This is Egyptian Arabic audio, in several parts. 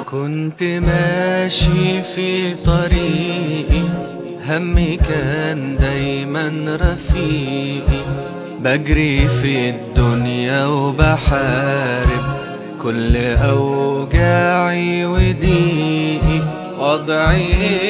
كنت ماشي في طريقي همي كان دايما رفيقي بجري في الدنيا وبحارب كل أوجاعي وضيقي وضعي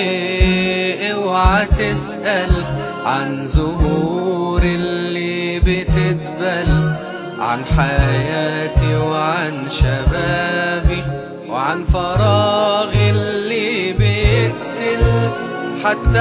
ايه اوعى تسأل عن زهور اللي بتدبل عن حياتي وعن شبابي وعن فراغي اللي بيقتل حتى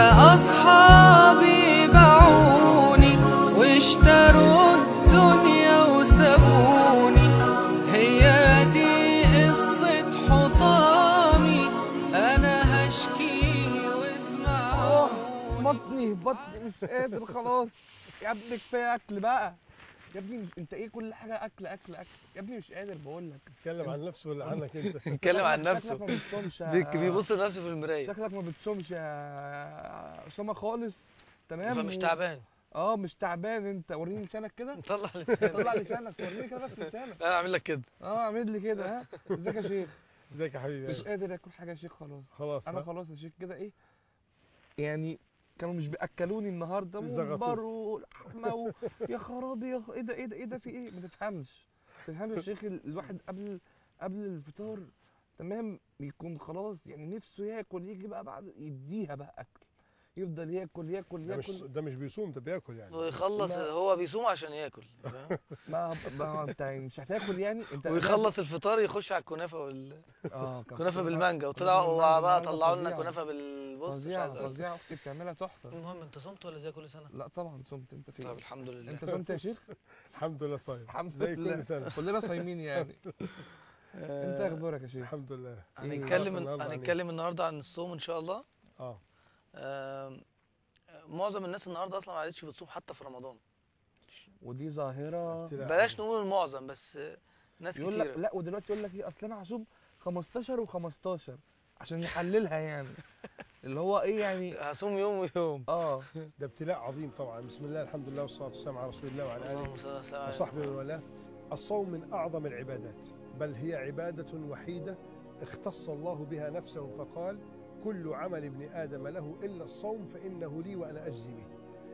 أصحابي باعوني واشتروا الدنيا وسابوني هي دي قصة حطامي أنا هشكي واسمعوني بطني بطني مش قادر خلاص يا ابني كفايه اكل بقى يا ابني مش انت ايه كل حاجه اكل اكل اكل يا ابني مش قادر بقول لك اتكلم عن نفسه ولا عنك انت اتكلم عن شكلك نفسه ما بتصومش يا- بيك- بيبص لنفسه في المرايه شكلك ما بتصومش يا اسامه خالص تمام فمش و- تعبان اه مش تعبان انت وريني لسانك كده طلع لسانك طلع لسانك وريني كده بس لسانك انا اعمل لك كده اه اعمل لي كده ها ازيك يا شيخ ازيك يا حبيبي مش قادر اكل حاجه يا شيخ خلاص خلاص انا ها؟ خلاص يا شيخ كده ايه يعني كانوا مش بياكلوني النهارده زغطوك. ممبر ولحمه و... يا خرابي يا خ... ايه ده ايه ده ايه ده في ايه ما تفهمش ما تفهمش يا شيخ ال- الواحد قبل قبل الفطار تمام بيكون خلاص يعني نفسه ياكل يجي بقى بعد يديها بقى اكل يفضل ياكل ياكل ده مش ياكل ده مش بيصوم ده بياكل يعني ويخلص لا. هو بيصوم عشان ياكل فاهم؟ ما ما انت يعني مش هتاكل يعني انت ويخلص الفطار يخش على الكنافه وال... اه كان كنافه في- بالمانجا كنافة وطلعوا بالمانجا بقى النهاردة طلعوا لنا فظيعة. كنافه بالبص مش فظيعه عايز أقول. فظيعه اختي بتعملها تحفه المهم انت صمت ولا زي كل سنه؟ لا طبعا صمت انت فين طب الحمد لله انت صمت يا شيخ الحمد لله صايم الحمد زي لله كل سنه كلنا صايمين يعني انت ايه اخبارك يا شيخ الحمد لله هنتكلم النهاردة عن إيه؟ هنتكلم النهارده عن الصوم ان شاء الله اه آم، معظم الناس النهارده اصلا ما عادتش بتصوم حتى في رمضان ودي ظاهره ابتلاء. بلاش نقول المعظم بس ناس يقول لك كتير لا ودلوقتي يقول لك ايه اصل انا هصوم 15 و15 عشان يحللها يعني اللي هو ايه يعني هصوم يوم ويوم اه ده ابتلاء عظيم طبعا بسم الله الحمد لله والصلاه والسلام على رسول الله وعلى اله اللهم صل وسلم على وصحبه ومن والاه الصوم من أعظم العبادات بل هي عبادة وحيدة اختص الله بها نفسه فقال كل عمل ابن آدم له إلا الصوم فإنه لي وأنا أجزي به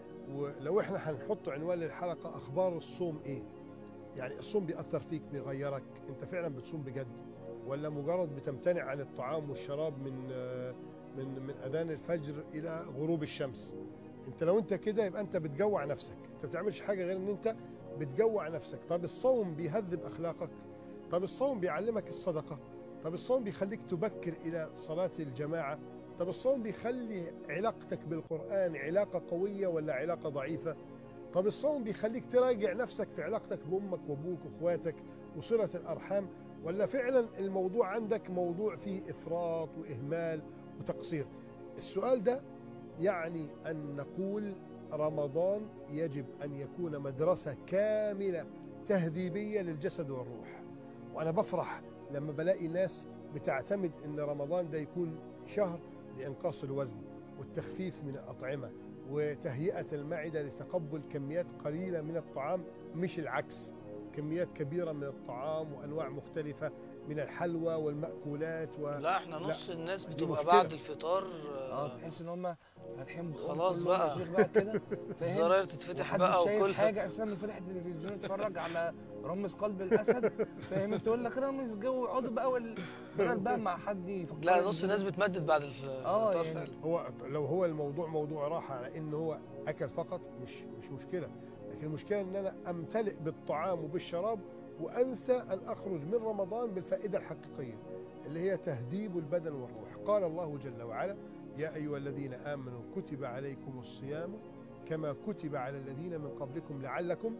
ولو احنا هنحط عنوان للحلقة أخبار الصوم إيه يعني الصوم بيأثر فيك بيغيرك أنت فعلا بتصوم بجد ولا مجرد بتمتنع عن الطعام والشراب من آه، من من أذان الفجر إلى غروب الشمس انت لو انت كده يبقى انت بتجوع نفسك انت ما بتعملش حاجه غير ان انت بتجوع نفسك طب الصوم بيهذب اخلاقك طب الصوم بيعلمك الصدقه طب الصوم بيخليك تبكر الى صلاه الجماعه طب الصوم بيخلي علاقتك بالقران علاقه قويه ولا علاقه ضعيفه طب الصوم بيخليك تراجع نفسك في علاقتك بامك وابوك واخواتك وصله الارحام ولا فعلا الموضوع عندك موضوع فيه افراط واهمال وتقصير السؤال ده يعني أن نقول رمضان يجب أن يكون مدرسة كاملة تهذيبية للجسد والروح وأنا بفرح لما بلاقي ناس بتعتمد أن رمضان ده يكون شهر لإنقاص الوزن والتخفيف من الأطعمة وتهيئة المعدة لتقبل كميات قليلة من الطعام مش العكس كميات كبيرة من الطعام وأنواع مختلفة من الحلوى والمأكولات و... لا احنا لا، نص الناس دي بتبقى مشكلة. بعد الفطار اه آه، تحس ان هم فاتحين بقهم خلاص كلهم بقى. يا شيخ بقى كده فاهم الزراير تتفتح محدش بقى شايف وكل حاجه اساسا من فتح التلفزيون يتفرج على رامز قلب الاسد فاهم تقول لك رامز جو يقعدوا بقى وال... بدل بقى مع حد يفكر لا نص الناس بتمدد بعد الف- آه، الفطار يعني. فعلا هو لو هو الموضوع موضوع راحة على ان هو اكل فقط مش مش مشكلة لكن المشكلة ان انا امتلئ بالطعام وبالشراب وانسى ان اخرج من رمضان بالفائدة الحقيقية اللي هي تهذيب البدن والروح قال الله جل وعلا يا ايها الذين امنوا كتب عليكم الصيام كما كتب على الذين من قبلكم لعلكم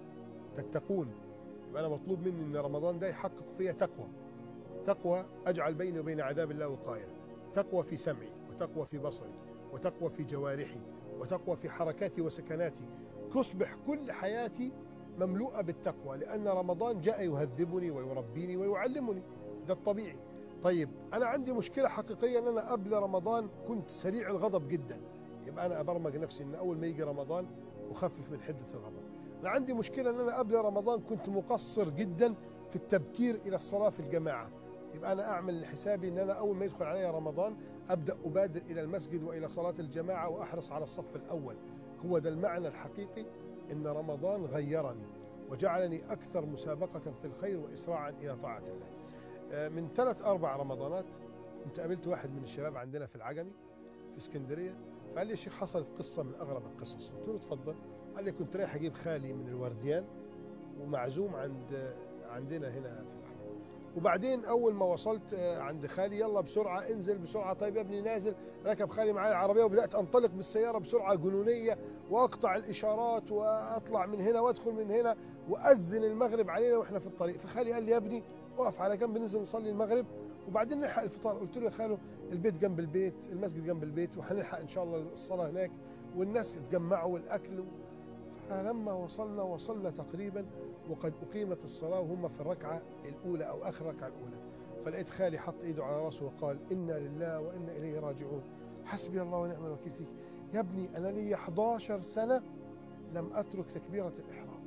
تتقون يبقى انا مطلوب مني ان رمضان ده يحقق فيها تقوى تقوى اجعل بيني وبين عذاب الله وقايه تقوى في سمعي وتقوى في بصري وتقوى في جوارحي وتقوى في حركاتي وسكناتي تصبح كل حياتي مملوءة بالتقوى لأن رمضان جاء يهذبني ويربيني ويعلمني ده الطبيعي طيب أنا عندي مشكلة حقيقية أن أنا قبل رمضان كنت سريع الغضب جدا يبقى أنا أبرمج نفسي أن أول ما يجي رمضان أخفف من حدة الغضب أنا عندي مشكلة أن أنا قبل رمضان كنت مقصر جدا في التبكير إلى الصلاة في الجماعة يبقى أنا أعمل حسابي أن أنا أول ما يدخل علي رمضان أبدأ أبادر إلى المسجد وإلى صلاة الجماعة وأحرص على الصف الأول هو ده المعنى الحقيقي أن رمضان غيرني وجعلني أكثر مسابقة في الخير وإسراعا إلى طاعة الله آه، من ثلاث أربع رمضانات كنت قابلت واحد من الشباب عندنا في العجمي في اسكندرية فقال لي يا شيخ حصلت قصة من أغرب القصص قلت له اتفضل قال لي كنت رايح أجيب خالي من الورديان ومعزوم عند عندنا هنا في الأحمر وبعدين أول ما وصلت آه، عند خالي يلا بسرعة انزل بسرعة طيب يا ابني نازل ركب خالي معايا العربية وبدأت أنطلق بالسيارة بسرعة جنونية وأقطع الإشارات وأطلع من هنا وأدخل من هنا وأذن المغرب علينا وإحنا في الطريق فخالي قال لي يا ابني اقف على جنب ننزل نصلي المغرب وبعدين نلحق الفطار قلت له يا خالو البيت جنب البيت المسجد جنب البيت وهنلحق ان شاء الله الصلاه هناك والناس اتجمعوا والاكل فلما وصلنا وصلنا تقريبا وقد اقيمت الصلاه وهم في الركعه الاولى او اخر ركعه الاولى فلقيت خالي حط ايده على راسه وقال انا لله وانا اليه راجعون حسبي الله ونعم الوكيل فيك يا ابني انا لي 11 سنه لم اترك تكبيره الاحرام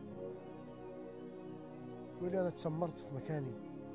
يقول لي انا اتسمرت في مكاني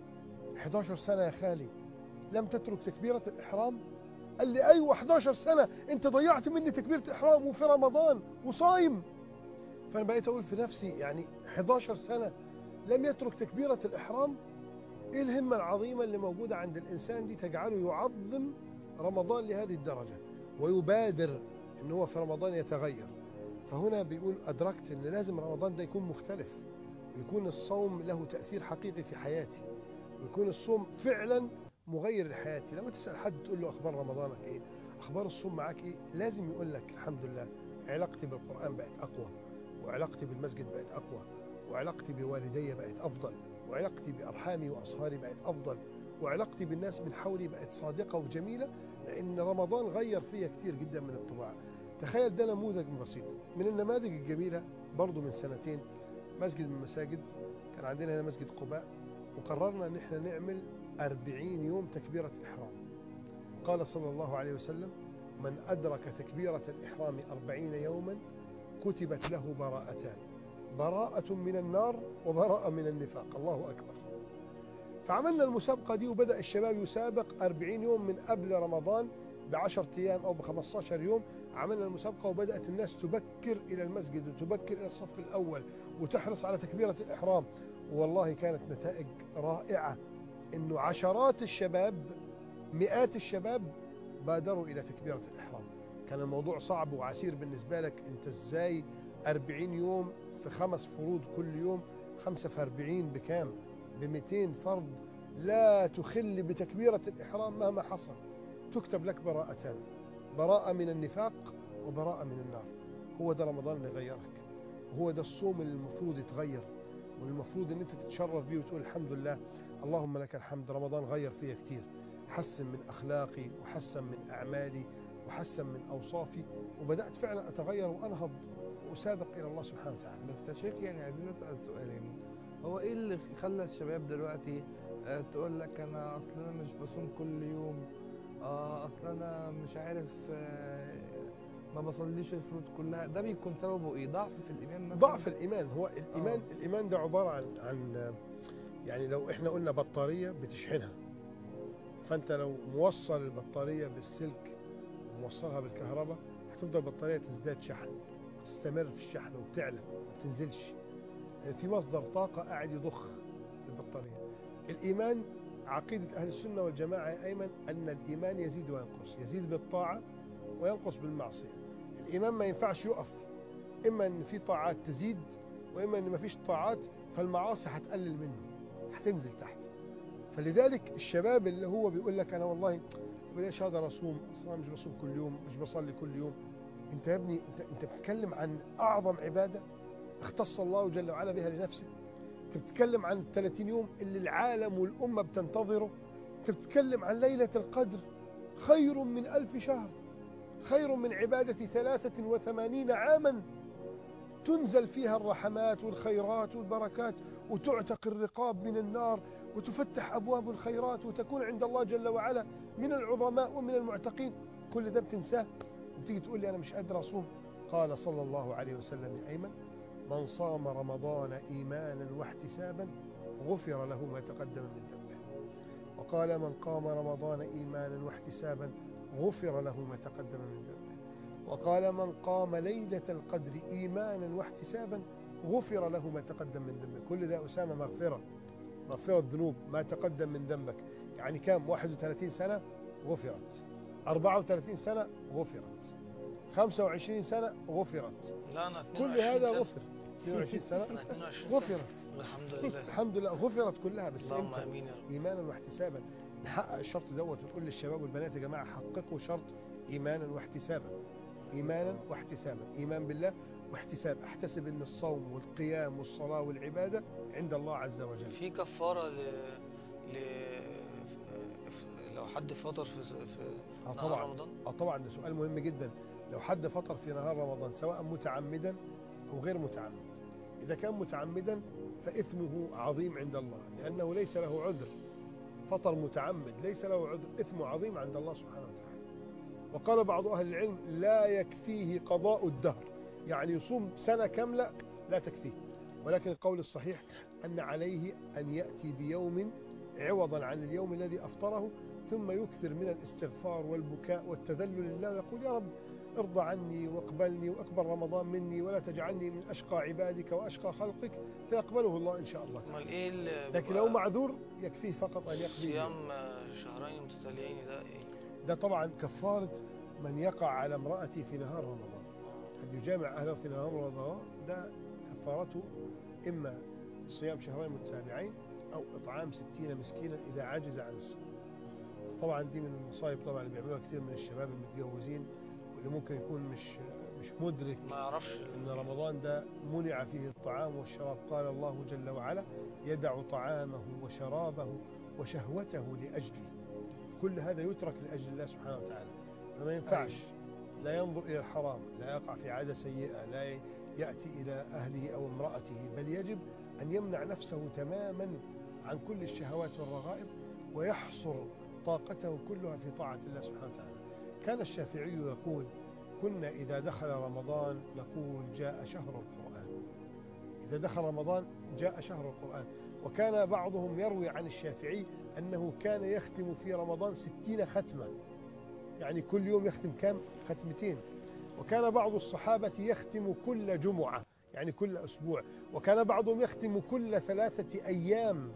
11 سنة يا خالي لم تترك تكبيرة الإحرام قال لي أيوة 11 سنة أنت ضيعت مني تكبيرة إحرام وفي رمضان وصايم فأنا بقيت أقول في نفسي يعني 11 سنة لم يترك تكبيرة الإحرام إيه الهمة العظيمة اللي موجودة عند الإنسان دي تجعله يعظم رمضان لهذه الدرجة ويبادر أن هو في رمضان يتغير فهنا بيقول أدركت أن لازم رمضان ده يكون مختلف ويكون الصوم له تأثير حقيقي في حياتي ويكون الصوم فعلا مغير لحياتي لما تسأل حد تقول له أخبار رمضانك إيه أخبار الصوم معاك إيه لازم يقول لك الحمد لله علاقتي بالقرآن بقت أقوى وعلاقتي بالمسجد بقت أقوى وعلاقتي بوالدي بقت أفضل وعلاقتي بأرحامي وأصهاري بقت أفضل وعلاقتي بالناس من حولي بقت صادقة وجميلة لأن رمضان غير فيا كتير جدا من الطباع تخيل ده نموذج بسيط من النماذج الجميلة برضو من سنتين مسجد من المساجد كان عندنا هنا مسجد قباء وقررنا ان احنا نعمل أربعين يوم تكبيرة إحرام قال صلى الله عليه وسلم من أدرك تكبيرة الإحرام أربعين يوما كتبت له براءتان براءة من النار وبراءة من النفاق الله أكبر فعملنا المسابقة دي وبدأ الشباب يسابق أربعين يوم من قبل رمضان بعشر أيام أو بخمسة يوم عملنا المسابقة وبدأت الناس تبكر إلى المسجد وتبكر إلى الصف الأول وتحرص على تكبيرة الإحرام والله كانت نتائج رائعة انه عشرات الشباب مئات الشباب بادروا الى تكبيرة الاحرام كان الموضوع صعب وعسير بالنسبة لك انت ازاي 40 يوم في خمس فروض كل يوم خمسة في 40 بكام ب 200 فرض لا تخل بتكبيرة الإحرام مهما حصل تكتب لك براءتان براءة من النفاق وبراءة من النار هو ده رمضان اللي غيرك وهو ده الصوم اللي المفروض يتغير والمفروض ان انت تتشرف بيه وتقول الحمد لله اللهم لك الحمد رمضان غير فيا كتير حسن من اخلاقي وحسن من اعمالي وحسن من اوصافي وبدات فعلا اتغير وانهض واسابق الى الله سبحانه وتعالى بس يا شيخ يعني عايزين نسأل سؤال يعني هو ايه اللي خلى الشباب دلوقتي آه تقول لك انا اصل انا مش بصوم كل يوم اه اصل انا مش عارف آه ما بصليش الفروض كلها ده بيكون سببه ايه ضعف في الايمان مثلا ضعف الايمان هو الايمان آه. الايمان ده عباره عن عن يعني لو احنا قلنا بطاريه بتشحنها فانت لو موصل البطاريه بالسلك وموصلها بالكهرباء هتفضل البطاريه تزداد شحن وتستمر في الشحن وبتعلى ما تنزلش في مصدر طاقه قاعد يضخ البطاريه الايمان عقيده اهل السنه والجماعه يا ايمن ان الايمان يزيد وينقص يزيد بالطاعه وينقص بالمعصيه الايمان ما ينفعش يقف اما ان في طاعات تزيد واما ان ما فيش طاعات فالمعاصي هتقلل منه هتنزل تحت فلذلك الشباب اللي هو بيقول لك انا والله بلاش اقدر اصوم اصلا مش بصوم كل يوم مش بصلي كل يوم انت يا ابني انت انت بتتكلم عن اعظم عباده اختص الله جل وعلا بها لنفسه انت بتتكلم عن ال 30 يوم اللي العالم والامه بتنتظره انت بتتكلم عن ليله القدر خير من ألف شهر خير من عبادة ثلاثة وثمانين عاما تنزل فيها الرحمات والخيرات والبركات وتعتق الرقاب من النار وتفتح أبواب الخيرات وتكون عند الله جل وعلا من العظماء ومن المعتقين كل ده بتنساه وتيجي تقول لي أنا مش قادر أصوم قال صلى الله عليه وسلم يا أيمن من صام رمضان إيمانا واحتسابا غفر له ما تقدم من ذنبه وقال من قام رمضان إيمانا واحتسابا غفر له ما تقدم من ذنبه وقال من قام ليلة القدر إيمانا واحتسابا غفر له ما تقدم من ذنبه كل ده أسامة مغفرة مغفرة ذنوب ما تقدم من ذنبك يعني كم 31 سنة غفرت 34 سنة غفرت 25 سنة غفرت لا انا كل 22 هذا سنة. غفر 22 سنة انا 22 غفرت سنة. الحمد لله الحمد لله غفرت كلها بس اللهم امتى امين يا رب ايمانا واحتسابا نحقق الشرط دوت ونقول للشباب والبنات يا جماعه حققوا شرط ايمانا واحتسابا ايمانا واحتسابا ايمان بالله واحتساب احتسب ان الصوم والقيام والصلاه والعباده عند الله عز وجل في كفاره ل... ل... ف- لو حد فطر في في آه نهار طبعا رمضان اه طبعا ده سؤال مهم جدا لو حد فطر في نهار رمضان سواء متعمدا او غير متعمد اذا كان متعمدا فاثمه عظيم عند الله لانه ليس له عذر فطر متعمد ليس له عذر اثمه عظيم عند الله سبحانه وتعالى وقال بعض اهل العلم لا يكفيه قضاء الدهر يعني يصوم سنه كامله لا تكفيه ولكن القول الصحيح ان عليه ان ياتي بيوم عوضا عن اليوم الذي افطره ثم يكثر من الاستغفار والبكاء والتذلل لله ويقول يا رب ارضى عني واقبلني واقبل رمضان مني ولا تجعلني من اشقى عبادك واشقى خلقك فيقبله الله ان شاء الله تعالى. امال ايه اللي لكن بيبقى لو معذور يكفيه فقط ان يقضي صيام آه، شهرين متتاليين ده ايه ده طبعا كفاره من يقع على امراته في نهار رمضان أن يجامع أهله في نهار رمضان ده كفارته إما صيام شهرين متتابعين أو إطعام ستين مسكينا إذا عجز عن الصوم طبعا دي من المصايب طبعا اللي بيعملوها كثير من الشباب المتجوزين واللي ممكن يكون مش مش مدرك ما يعرفش أن رمضان ده منع فيه الطعام والشراب قال الله جل وعلا يدع طعامه وشرابه وشهوته لأجلي كل هذا يترك لأجل الله سبحانه وتعالى فما ينفعش لا ينظر إلى الحرام لا يقع في عادة سيئة لا يأتي إلى أهله أو امرأته بل يجب أن يمنع نفسه تماما عن كل الشهوات والرغائب ويحصر طاقته كلها في طاعة الله سبحانه وتعالى كان الشافعي يقول كنا إذا دخل رمضان نقول جاء شهر القرآن إذا دخل رمضان جاء شهر القرآن وكان بعضهم يروي عن الشافعي أنه كان يختم في رمضان ستين ختمة يعني كل يوم يختم كم ختمتين وكان بعض الصحابة يختم كل جمعة يعني كل أسبوع وكان بعضهم يختم كل ثلاثة أيام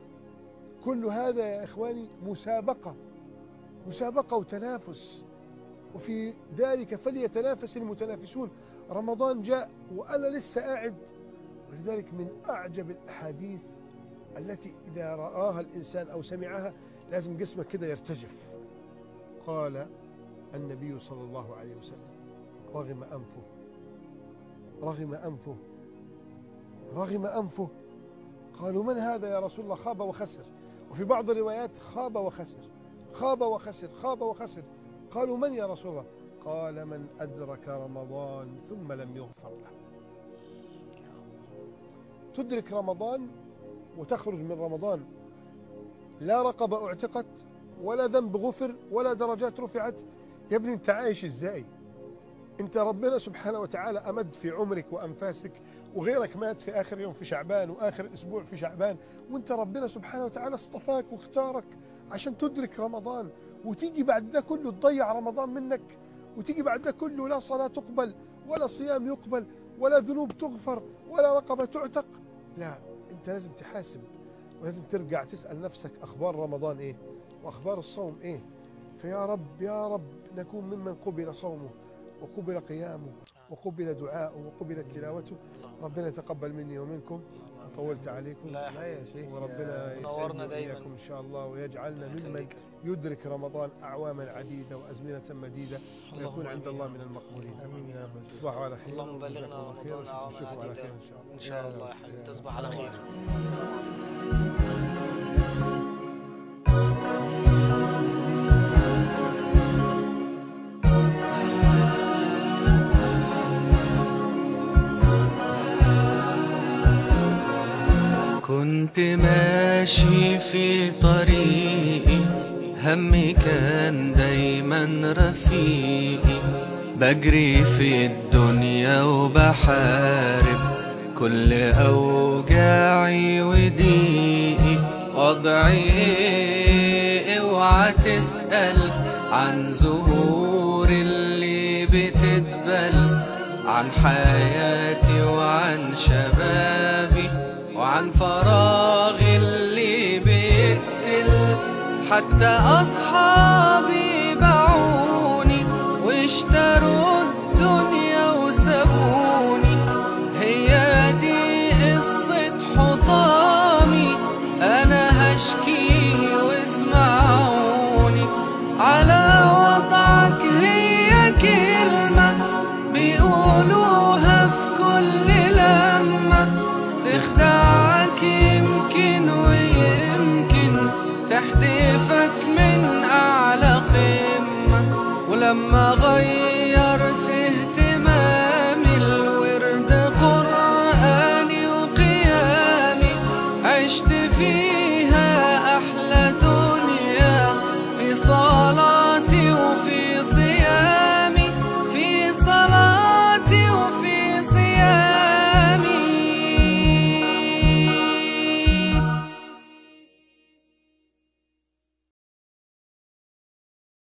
كل هذا يا إخواني مسابقة مسابقة وتنافس وفي ذلك فليتنافس المتنافسون رمضان جاء وأنا لسه قاعد ولذلك من أعجب الأحاديث التي إذا رآها الإنسان أو سمعها لازم جسمك كده يرتجف قال النبي صلى الله عليه وسلم رغم أنفه رغم أنفه رغم أنفه قالوا من هذا يا رسول الله خاب وخسر وفي بعض الروايات خاب وخسر خاب وخسر خاب وخسر قالوا من يا رسول الله قال من أدرك رمضان ثم لم يغفر له تدرك رمضان وتخرج من رمضان لا رقبة اعتقت ولا ذنب غفر ولا درجات رفعت يا ابني انت عايش ازاي انت ربنا سبحانه وتعالى امد في عمرك وانفاسك وغيرك مات في اخر يوم في شعبان واخر اسبوع في شعبان وانت ربنا سبحانه وتعالى اصطفاك واختارك عشان تدرك رمضان وتيجي بعد ده كله تضيع رمضان منك وتيجي بعد ده كله لا صلاة تقبل ولا صيام يقبل ولا ذنوب تغفر ولا رقبة تعتق لا انت لازم تحاسب ولازم ترجع تسأل نفسك اخبار رمضان ايه واخبار الصوم ايه فيا رب يا رب نكون ممن قبل صومه وقبل قيامه وقبل دعاءه وقبل تلاوته اللهم- ربنا يتقبل مني ومنكم اللهم آمين. طولت عليكم لا يا لا يا شيخ وربنا منورنا يسعدنا دايماً. وإياكم إن شاء الله ويجعلنا الله ممن يخليك. يدرك رمضان أعواما عديدة وأزمنة مديدة ويكون اللهم عند آمين. الله من المقبولين امين يا رب تصبحوا على خير اللهم بلغنا وجزاكم الله خير رمضان أعواما ونشوفكم على عديدة. خير إن شاء الله ان شاء الله يا حبيبي يا تصبح على رب. خير السلام عليكم كنت ماشي في طريقي همي كان دايما رفيقي بجري في الدنيا وبحارب كل أوجاعي وضيقي وضعي إيه اوعى تسأل عن زهور اللي بتدبل عن حياتي وعن شبابي وعن فراغي اللي بيقتل حتى أصحابي باعوني واشتروا الدنيا وسابوني هي دي قصة حطامي أنا هشكي واسمعوني على وضعك هي كلمة بيقولوها في كل لمة تخدعك يمكن ويمكن تحدفك من أعلى قمة ولما غير